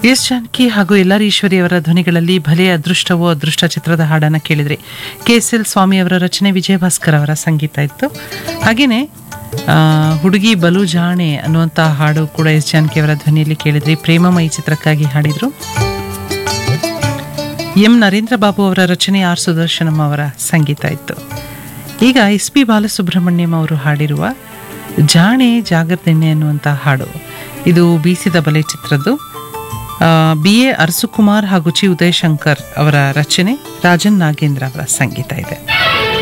S Janaki ಹಾಗೂ ಎಲ್ಲಾರ್ ಈಶ್ವರಿಯವರ ಧ್ವನಿಗಳಲ್ಲಿ ಭಲೆ ಅದೃಷ್ಟವೋ ಅದೃಷ್ಟ ಚಿತ್ರದ ಹಾಡನ್ನು ಕೇಳಿದ್ರಿ ಕೆ ಎಸ್ ಎಲ್ ಸ್ವಾಮಿ ಅವರ ರಚನೆ ವಿಜಯ ಭಾಸ್ಕರ್ ಅವರ ಸಂಗೀತ ಇತ್ತು ಹಾಗೆಯೇ ಆ, ಹುಡುಗಿ ಬಲು ಜಾಣೆ ಅನ್ನುವಂಥ ಹಾಡು ಕೂಡ ಎಸ್ ಜಾನಕಿ ಅವರ ಧ್ವನಿಯಲ್ಲಿ ಕೇಳಿದ್ರಿ ಪ್ರೇಮಮಯಿ ಚಿತ್ರಕ್ಕಾಗಿ ಹಾಡಿದ್ರು ಎಂ ನರೇಂದ್ರ ಬಾಬು ಅವರ ರಚನೆ ಆರ್ ಸುದರ್ಶನಂ ಅವರ ಸಂಗೀತ ಇತ್ತು ಈಗ ಎಸ್ ಪಿ ಬಾಲಸುಬ್ರಹ್ಮಣ್ಯಂ ಅವರು ಹಾಡಿರುವ ಜಾಣೆ ಜಾಗರ್ದೆಣ್ಣೆ ಅನ್ನುವಂಥ ಹಾಡು ಇದು ಬೀಸಿದ ಬಲೆ ಚಿತ್ರದ್ದು ಬಿ ಎ ಅರಸುಕುಮಾರ್ ಹಾಗೂ ಚಿ ಉದಯಶಂಕರ್ ಅವರ ರಚನೆ ರಾಜನ್ ನಾಗೇಂದ್ರ ಅವರ ಸಂಗೀತ ಇದೆ